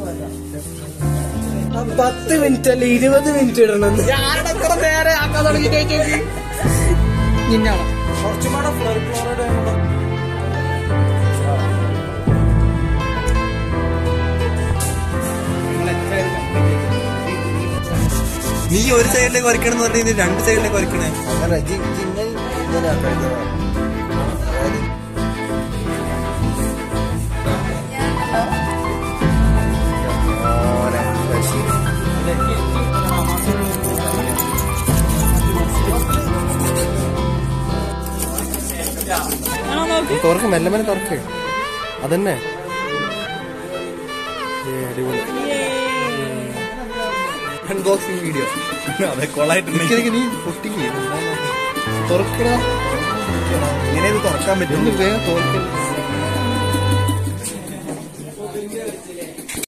പത്ത് മിനിറ്റ് അല്ല ഇരുപത് മിനിറ്റ് ഇടണം ഞാനത്ര നേരെ ആക്കാൻ തുടങ്ങി ചോദിച്ചു നിന്നാണ് കുറച്ചും കൂടെ ഫ്ലോറൈഡ് നീ ഒരു സൈഡിലേക്ക് വരയ്ക്കണം എന്ന് പറഞ്ഞാൽ രണ്ട് സൈഡിലേക്ക് വരയ്ക്കണേ അങ്ങനെ ജി- ജിന്നെ ഇങ്ങനെ ആക്കരുത്. അതായത് ഓനെ ശശി. തുറക്ക് മെല്ലെ മെല്ലെ തുറക്ക് അതന്നെ അടിപൊളി അൺബോക്സിംഗ് വീഡിയോ അതെ കൊളായിട്ടുണ്ടെങ്കിൽ നീ പൊട്ടിക്ക് തുറക്കടാ ഇങ്ങനെ ഇത് തുറക്കാൻ പറ്റും ഒന്ന് വേഗം തുറക്കരുത്